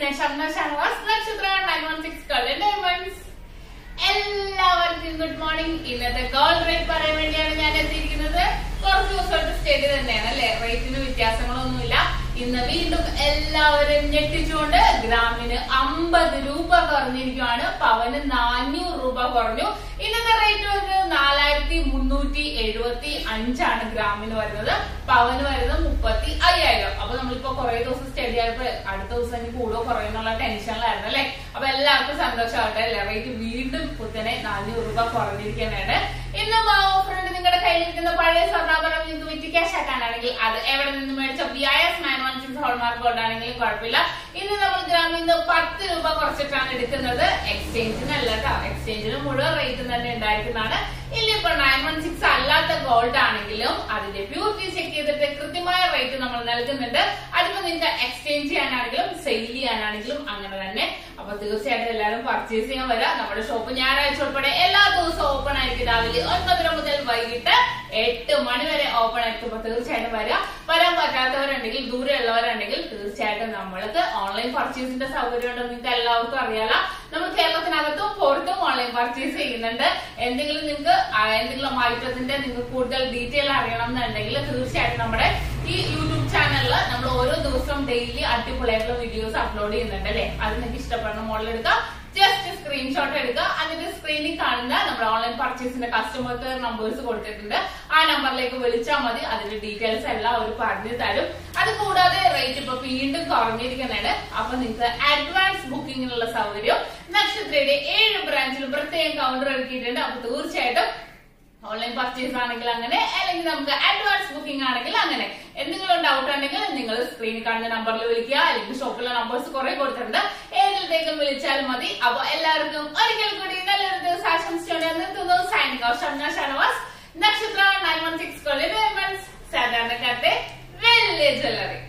ഞാൻ Shamna Shanavas Nakshatra nine one six colour diamonds എല്ലാവർക്കും good morning ഇന്നത്തെ ഗോൾഡ് റേറ്റ് പറയാൻ വേണ്ടിയാണ് ഞാൻ എത്തിയിരിക്കുന്നത് കുറച്ച് ദിവസമായിട്ട് സ്റ്റഡി തന്നെയാണ് അല്ലെ റേറ്റിന് വ്യത്യാസങ്ങളൊന്നുമില്ല ഇന്ന് വീണ്ടും എല്ലാവരും ഞെട്ടിച്ചുകൊണ്ട് ഗ്രാമിന് അമ്പത് രൂപ കുറഞ്ഞിരിക്കുവാണ് പവന് നാനൂറ് രൂപ കുറഞ്ഞു ഇന്നത്തെ റേറ്റ് വരുന്നത് നാലായിരത്തി മുന്നൂറ്റി എഴുപത്തി അഞ്ചാണ് ഗ്രാമിന് വരുന്നത് പവന് വരുന്നത് മുപ്പത്തി അയ്യായിരം അപ്പൊ നമ്മളിപ്പോ കുറെ ദിവസം സ്റ്റഡി ആയപ്പോ അടുത്ത ദിവസം ഇനി കൂടുകയോ കുറയുന്നുള്ള ടെൻഷനിലായിരുന്നു അല്ലെ അപ്പൊ എല്ലാവർക്കും സന്തോഷമാവട്ടെ അല്ലെ റേറ്റ് വീണ്ടും കുത്തനെ നാനൂറ് രൂപ കുറഞ്ഞിരിക്കാനാണ് ഇന്നും ആ ഓഫർ ഉണ്ട് നിങ്ങളുടെ കയ്യിലിരിക്കുന്ന പഴയ സ്വർണ്ണാഭരണം നിങ്ങൾക്ക് വിറ്റ് ക്യാഷ് ആക്കാനാണെങ്കിൽ അത് എവിടെ നിന്ന് മേടിച്ച B I S nine one six hallmark gold ആണെങ്കിലും കുഴപ്പമില്ല ഇന്ന് നമ്മൾ ഗ്രാമിൽ നിന്ന് പത്ത് രൂപ കുറച്ചിട്ടാണ് എടുക്കുന്നത് എക്സ്ചേഞ്ചിനല്ല കേട്ടോ എക്സ്ചേഞ്ചിന് മുഴുവൻ റേറ്റ് തന്നെ ഉണ്ടായിരിക്കുന്നതാണ് ഇല്ലിപ്പോ നയൻ വൺ സിക്സ് അല്ലാത്ത ഗോൾഡ് ആണെങ്കിലും അതിന്റെ പ്യൂരിറ്റി ചെക്ക് ചെയ്തിട്ട് കൃത്യമായ റേറ്റ് നമ്മൾ നൽകുന്നുണ്ട് അതിപ്പോ നിങ്ങൾക്ക് എക്സ്ചേഞ്ച് ചെയ്യാനാണെങ്കിലും സെയിൽ ചെയ്യാനാണെങ്കിലും അങ്ങനെ തന്നെ അപ്പൊ തീർച്ചയായിട്ടും എല്ലാവരും പർച്ചേസ് ചെയ്യാൻ വരാം നമ്മുടെ ഷോപ്പ് ഞായറാഴ്ച ഉൾപ്പെടെ എല്ലാ ദിവസവും ഓപ്പൺ ആയിരിക്കും രാവിലെ ഒൻപതര മുതൽ വൈകിട്ട് എട്ട് മണി വരെ ഓപ്പൺ ആയിരിക്കും അപ്പൊ തീർച്ചയായിട്ടും വരാം വരാൻ പറ്റാത്തവരുണ്ടെങ്കിൽ ദൂരെ ഉള്ളവരുണ്ടെങ്കിൽ തീർച്ചയായിട്ടും നമ്മൾക്ക് ഓൺലൈൻ പർച്ചേസിന്റെ സൗകര്യം ഉണ്ടെന്ന് നിങ്ങൾക്ക് എല്ലാവർക്കും അറിയാലോ നമ്മൾ കേരളത്തിനകത്തും പുറത്തും ഓൺലൈൻ പർച്ചേസ് ചെയ്യുന്നുണ്ട് എന്തെങ്കിലും നിങ്ങൾക്ക് ആ, എന്തെങ്കിലും ഐറ്റത്തിന്റെ നിങ്ങൾക്ക് കൂടുതൽ ഡീറ്റെയിൽ അറിയണം എന്നുണ്ടെങ്കിൽ തീർച്ചയായിട്ടും നമ്മുടെ ഈ യൂട്യൂബ് ചാനലിൽ നമ്മൾ ഓരോ ദിവസവും ഡെയിലി അടിപൊളിയായിട്ടുള്ള വീഡിയോസ് അപ്ലോഡ് ചെയ്യുന്നുണ്ട് അല്ലെ അത് നിങ്ങൾക്ക് ഇഷ്ടപ്പെടുന്ന മോഡൽ എടുക്കാം ജസ്റ്റ് സ്ക്രീൻഷോട്ട് എടുക്കുക അതിന്റെ സ്ക്രീനിൽ കാണുന്ന നമ്മുടെ ഓൺലൈൻ പർച്ചേസിന്റെ കസ്റ്റമർ കെയർ നമ്പേഴ്സ് കൊടുത്തിട്ടുണ്ട് ആ നമ്പറിലേക്ക് വിളിച്ചാൽ മതി അതിന്റെ ഡീറ്റെയിൽസ് എല്ലാം അവർ പറഞ്ഞു തരും അത് കൂടാതെ റേറ്റ് ഇപ്പൊ വീണ്ടും കുറഞ്ഞിരിക്കുന്നതാണ് അപ്പൊ നിങ്ങൾക്ക് അഡ്വാൻസ് ബുക്കിങ്ങിനുള്ള സൗകര്യം നക്ഷത്രയുടെ ഏഴ് ബ്രാഞ്ചിലും പ്രത്യേകം കൗണ്ടർ ഒരുക്കിയിട്ടുണ്ട് അപ്പൊ തീർച്ചയായിട്ടും ഓൺലൈൻ പർച്ചേസ് ആണെങ്കിൽ അങ്ങനെ അല്ലെങ്കിൽ നമുക്ക് അഡ്വാൻസ് ബുക്കിംഗ് ആണെങ്കിൽ അങ്ങനെ എന്തെങ്കിലും ഡൗട്ട് ഉണ്ടെങ്കിൽ നിങ്ങൾ സ്ക്രീനിൽ കാണുന്ന നമ്പറിൽ വിളിക്കുക അല്ലെങ്കിൽ ഷോപ്പിലെ നമ്പേഴ്സ് കുറെ കൊടുത്തിട്ടുണ്ട് ഏതിലത്തേക്കും വിളിച്ചാൽ മതി അപ്പൊ എല്ലാവർക്കും ഒരിക്കൽ കൂടി നല്ലൊരു ദിവസം ആശംസിച്ചുകൊണ്ട് നിർത്തുന്നു signing off Shamna Shanavas Nakshatra nine one six കൊള്ളി സാധാരണക്കാരുടെ വലിയ ജ്വല്ലറി